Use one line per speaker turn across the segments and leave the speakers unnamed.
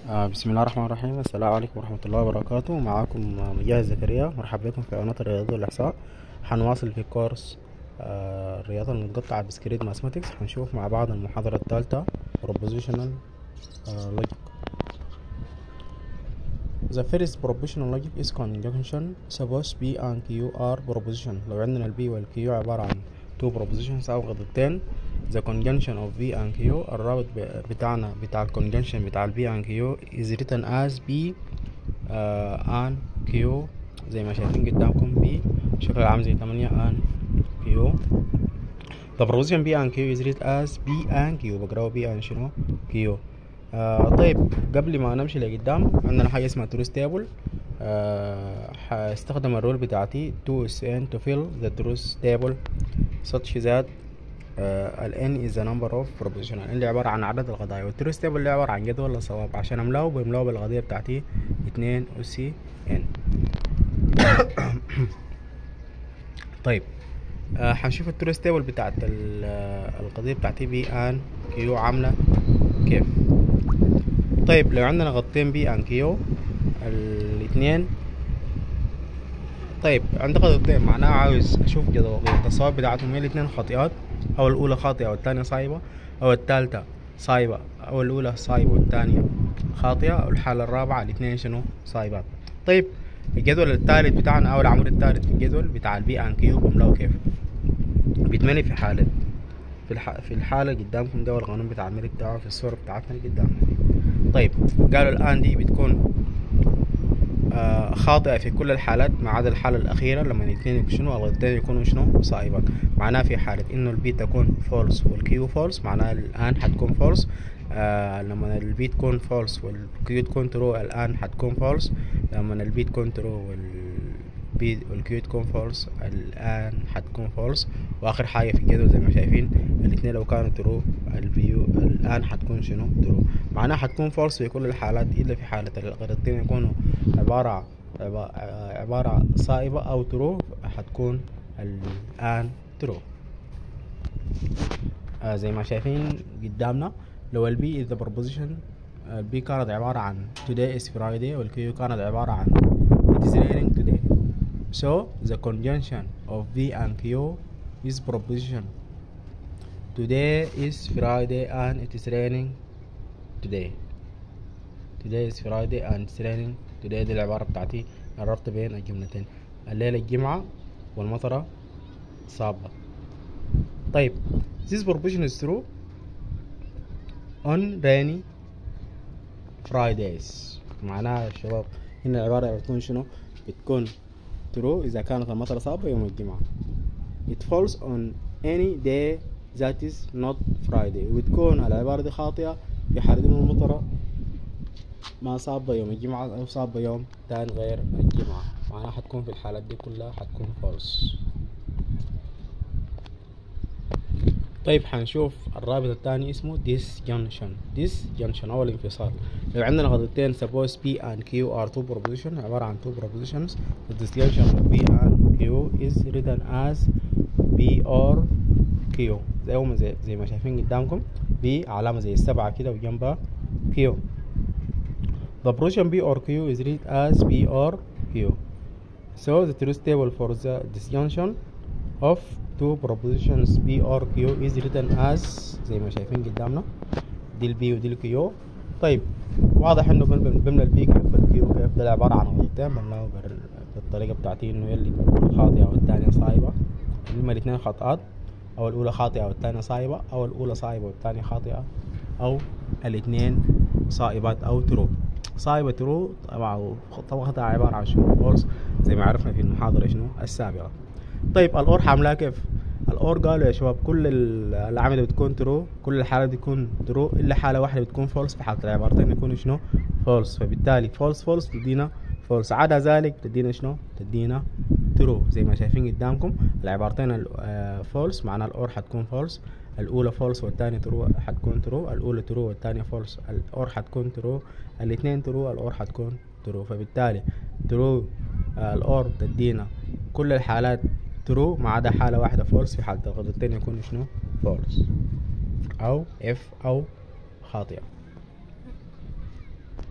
آه بسم الله الرحمن الرحيم السلام عليكم ورحمة الله وبركاته معاكم آه، مجاهد زكريا مرحبا بكم في قناة الرياضة والإحصاء حنواصل في كورس آه الرياضة المتقطعة بسكريت ماثماتكس حنشوف مع بعض المحاضرة الثالثة propositional آه logic The first propositional logic is conjunction suppose P and Q are proposition لو عندنا ال P وال Q عبارة عن two propositions أو غضتين the conjunction of P and Q الرابط ب- بتاعنا بتاع ال conjunction بتاع ال P and Q is written as P uh, and Q زي ما شايفين قدامكم P شكل عامل زي تمانية and Q The proposition P and Q is written as P and Q بقراوا P and شنو Q آه طيب قبل ما نمشي لقدام عندنا حاجة اسمها truth table آه هستخدم الرول بتاعتي 2SN to fill the truth table such that آه ال n is the number of proposition ال n اللي عبارة عن عدد القضايا وال truth table اللي عبارة عن جدول الصواب عشان املاه بملاه بالقضية بتاعتي اتنين أس n طيب آه حنشوف التروس تيبل بتاعت ال- آه، القضية بتاعتي بي ان كيو عاملة كيف طيب لو عندنا غطين بي ان كيو الاثنين طيب عندي غطين معناها عاوز اشوف جدول التصاوب بتاعتهم هي الاثنين خاطئات او الاولى خاطئة والثانية صايبة او الثالثة صايبة او الاولى صايبة والثانية خاطئة او الحالة الرابعة الاثنين شنو صايبات طيب الجدول الثالث بتاعنا او العمود الثالث في الجدول بتاع البي ان كيو بملاه كيف بيتملي في حالة في الح... في الحالة قدامكم ده والقانون بتاع الملك بتاعه في الصورة بتاعتنا اللي قدامنا دي طيب قالوا الآن دي بتكون آه خاطئة في كل الحالات ما عدا الحالة الأخيرة لما الاثنين يكونوا شنو الغلطتين يكونوا شنو صائبات معناها في حالة إنه البي تكون فولس والكيو فولس معناها الآن حتكون فولس آه لما البي تكون فولس والكيو تكون ترو الآن حتكون فولس لما البي تكون ترو والبي والكيو تكون فولس الآن حتكون فولس وآخر حاجة في الجدول زي ما شايفين الاثنين لو كانوا ترو الفيو الآن حتكون شنو ترو معناها حتكون فولس في كل الحالات إلا في حالة الغلطتين يكونوا عبارة عبا- عبارة صائبة أو ترو حتكون الآن ترو آه زي ما شايفين قدامنا لو البي is the proposition البي كانت عبارة عن today is Friday والكيو كانت عبارة عن it is raining today so the conjunction of B and Q is proposition today is Friday and it is raining today today is Friday and it's raining today دي العبارة بتاعتي الربط بين الجملتين الليلة الجمعة والمطرة صابة طيب this proposition is true on rainy Fridays معناها يا شباب هنا العبارة بتكون شنو بتكون true إذا كانت المطرة صابة يوم الجمعة it falls on any day that is not Friday وبتكون العبارة دي خاطئة في حالة إنه المطرة ما صابة يوم الجمعة أو صابة يوم تاني غير الجمعة معناها حتكون في الحالات دي كلها حتكون false طيب حنشوف الرابط الثاني اسمه disjunction disjunction أو الانفصال لو عندنا غضتين suppose P and Q are two propositions عبارة عن two propositions the disjunction of P and Q is written as P or Q زي هما زي, زي ما شايفين قدامكم B علامة زي السبعة كده وجنبها Q The proposition P or Q is read as P or Q. So the truth table for the disjunction of two propositions P or Q is written as زي ما شايفين قدامنا دي ال P ودي ال Q طيب واضح انه بملى بملى ال P كيف وال Q كيف ده عبارة عن غلطتين بملاه بال- بالطريقة بتاعتي انه يلي خاطئة والتانية صايبة اما الاثنين خطأت او الاولى خاطئة والتانية صايبة او الاولى صايبة والتانية خاطئة او الاثنين صائبات او ترو صايبة ترو طبعا طبعا عبارة عن شنو فولس زي ما عرفنا في المحاضرة شنو السابقة طيب الأور حاملها كيف الأور قالوا يا شباب كل ال- الأعمدة بتكون ترو كل الحالات بتكون ترو إلا حالة واحدة بتكون فولس في حالة العبارتين يكونوا شنو فولس فبالتالي فولس فولس تدينا فولس عدا ذلك تدينا شنو تدينا ترو زي ما شايفين قدامكم العبارتين فولس معناها الأور حتكون فولس الأولى فولس والثانية ترو حتكون ترو الأولى ترو والثانية فولس الأور حتكون ترو الاثنين ترو الأور حتكون ترو فبالتالي ترو الأور تدينا كل الحالات ترو ما عدا حالة واحدة فولس في حالة الغلطتين يكونوا شنو فولس أو اف أو خاطئة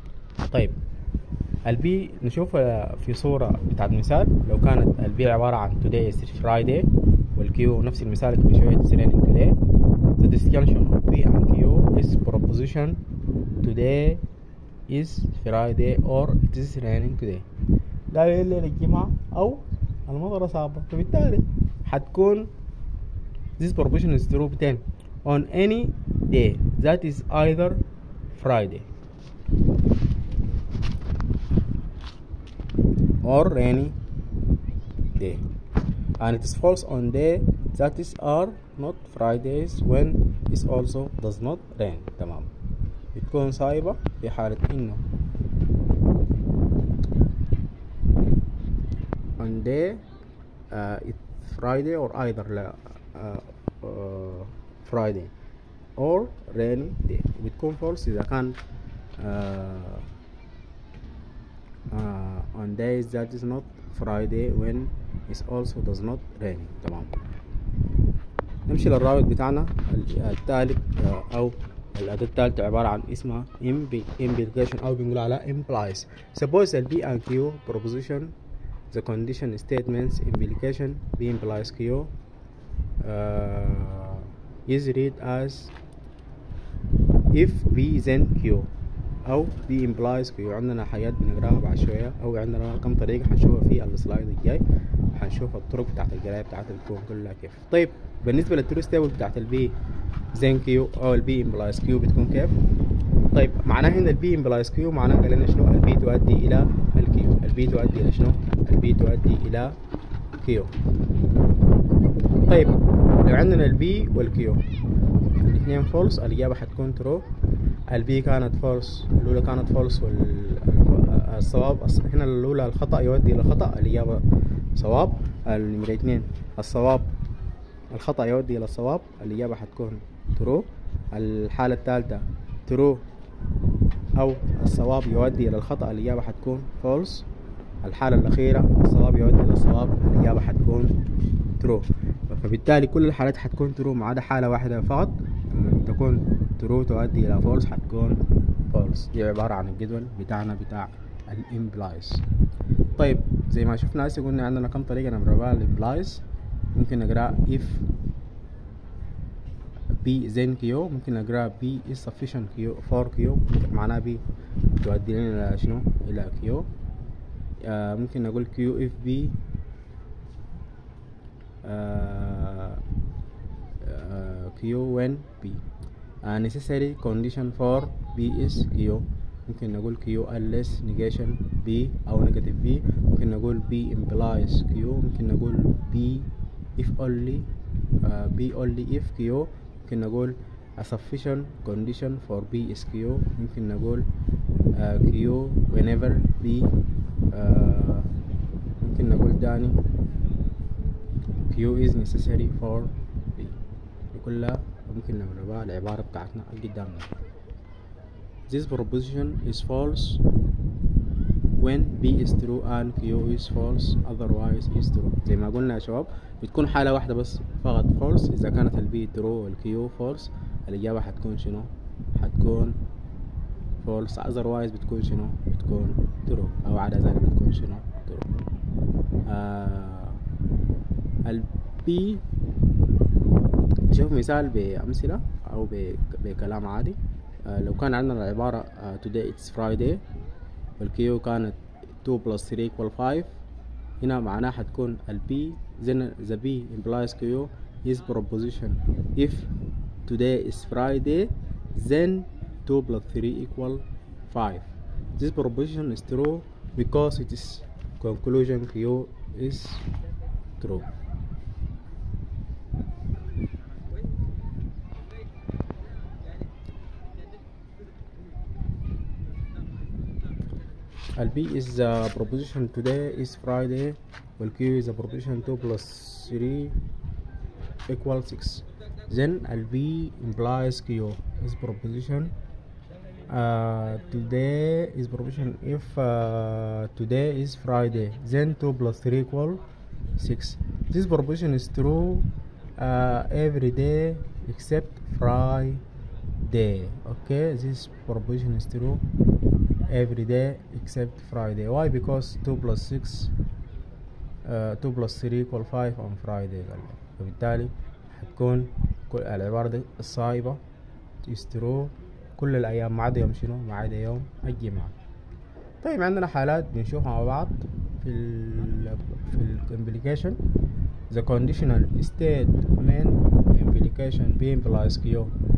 طيب البي نشوف آه، في صورة بتاعت مثال لو كانت البي عبارة عن today is Friday والكيو نفس المثال اللي قبل شوية is raining today the disjunction of B and Q is proposition today is Friday or it is raining today ده الليلة الجمعة أو المطر صعبة فبالتالي حتكون this proposition is true بتاني on any day that is either Friday or rainy day and it is false on day that is are not Fridays when it also does not rain تمام بتكون صايبة في حالة إنه on day uh, it's Friday or either لا uh, uh, Friday or rainy day بتكون false إذا كان uh, uh, on days that is not Friday when it also does not rain تمام نمشي للرابط بتاعنا ال- الثالث آه، أو الأداة الثالثة عبارة عن اسمها imbi- implication أو بنقول على implies suppose ال B and Q proposition the condition statements implication B implies Q uh, is read as if B then Q أو B implies Q عندنا حاجات بنقراها بعد شوية أو عندنا كم طريقة حنشوفها في السلايد الجاي حنشوف الطرق بتاعت القراية بتاعتها بتكون كلها كيف طيب بالنسبة للترو ستيبل بتاعت البي زين كيو أو البي implies Q بتكون كيف طيب معناه هنا البي امبلايز كيو معناه قال لنا شنو البي تؤدي الى الكيو البي تؤدي الى شنو البي تؤدي الى كيو طيب لو عندنا البي والكيو الاثنين فولس الاجابه حتكون ترو البي كانت فولس الاولى كانت فولس والصواب هنا الاولى الخطا يؤدي الى خطا الاجابه صواب النمره اثنين الصواب الخطا يؤدي الى الصواب الاجابه حتكون ترو الحاله الثالثه ترو أو الصواب يؤدي إلى الخطأ الإجابة حتكون false الحالة الأخيرة الصواب يؤدي إلى الصواب الإجابة حتكون true فبالتالي كل الحالات حتكون true ما عدا حالة واحدة فقط لما تكون true تؤدي إلى false حتكون false دي عبارة عن الجدول بتاعنا بتاع ال implies طيب زي ما شفنا هسه قلنا عندنا كم طريقة نمرة ال implies ممكن نقرأ if B then Q ممكن نقرأ B is sufficient Q for Q معناه B تؤدي لنا إلى شنو إلى Q آه ممكن نقول Q if B آه آه Q when B a necessary condition for B is Q ممكن نقول Q unless negation B أو negative B ممكن نقول B implies Q ممكن نقول B if only uh, B only if Q ممكن نقول a sufficient condition for B is Q ممكن نقول uh, Q whenever B uh, ممكن نقول تاني Q is necessary for B دي كلها ممكن نقربها العبارة بتاعتنا اللي قدامنا This proposition is false when B is true and Q is false otherwise is true زي ما قلنا يا شباب بتكون حالة واحدة بس فقط false إذا كانت ال B true وال Q false الإجابة حتكون شنو حتكون false otherwise بتكون شنو بتكون true أو عدا ذلك بتكون شنو true آه ال B نشوف مثال بأمثلة أو ب- بكلام عادي آه لو كان عندنا العبارة آه today it's Friday والكيو كانت 2 plus 3 equal 5 هنا معناها حتكون ال B then the B implies Q is proposition if today is Friday then 2 plus 3 equal 5 this proposition is true because it is conclusion Q is true ال B is the proposition today is Friday wal Q is the proposition 2 plus 3 equal 6 then ال B implies Q is proposition uh, today is proposition if uh, today is Friday then 2 plus 3 equal 6 this proposition is true uh, every day except Friday okay this proposition is true every day except Friday why because 2 plus 6 uh, 2 plus 3 equal 5 on Friday قال لك. فبالتالي حتكون كل العبارة دي الصايبة is true كل الأيام ما عدا يوم شنو ما عدا يوم الجمعة طيب عندنا حالات بنشوفها مع بعض في ال في الامبليكيشن the conditional statement implication B implies Q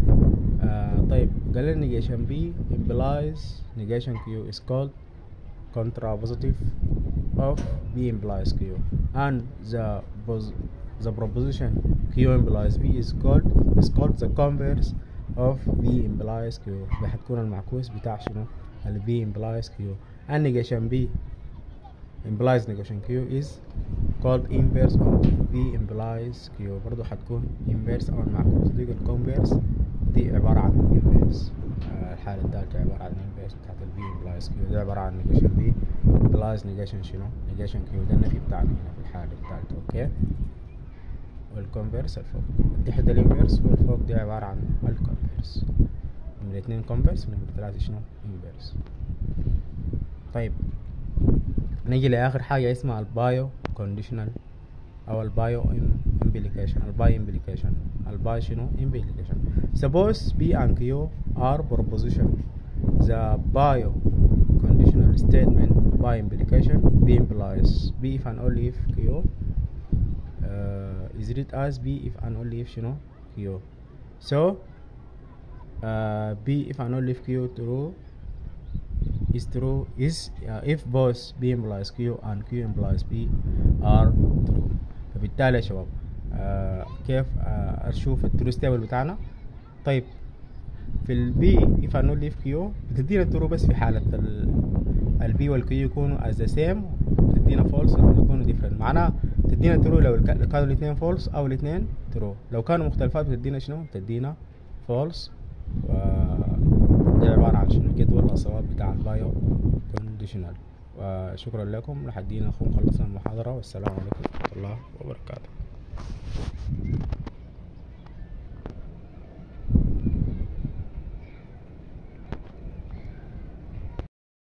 آه طيب قال لنا negation B implies negation Q is called contrapositive of B implies Q and the pos- the proposition Q implies B is called is called the converse of B implies Q ده حتكون المعكوس بتاع شنو ال B implies Q and negation B implies negation Q is called inverse of B implies Q برضو حتكون inverse أو المعكوس دي الconverse دي عبارة عن inverse آه، الحالة الثالثة عبارة عن inverse بتاعت ال B implies Q ده عبارة عن negation B implies negation شنو negation Q ده النفي بتاعنا هنا في الحالة الثالثة أوكي والكونفرس الفوق تحت الانفرس والفوق دي عبارة عن الكونفرس نمرة اتنين كونفرس ونمرة ثلاثة شنو انفرس طيب نيجي لآخر حاجة اسمها البايو كونديشنال أو البايو امبليكيشن البايو امبليكيشن البايو شنو امبليكيشن suppose P and Q are proposition the bio conditional statement by implication B implies B if and only if Q uh, is read as B if and only if شنو Q so uh, B if and only if Q true is true is uh, if both B implies Q and Q implies B are true فبالتالي يا شباب آه كيف آه اشوف الترو ستيبل بتاعنا طيب في البي if and only if Q بتدينا الترو بس في حالة البي والكيو يكونوا as the same بتدينا فولس لما يكونوا different معناها تدينا ترو لو الك- كانوا الاثنين فولس او الاثنين ترو لو كانوا مختلفات بتدينا شنو بتدينا فولس و ده عبارة عن شنو جدول الصواب بتاع البايو كونديشنال وشكرا لكم لحد هنا نكون خلصنا المحاضرة والسلام عليكم ورحمة الله وبركاته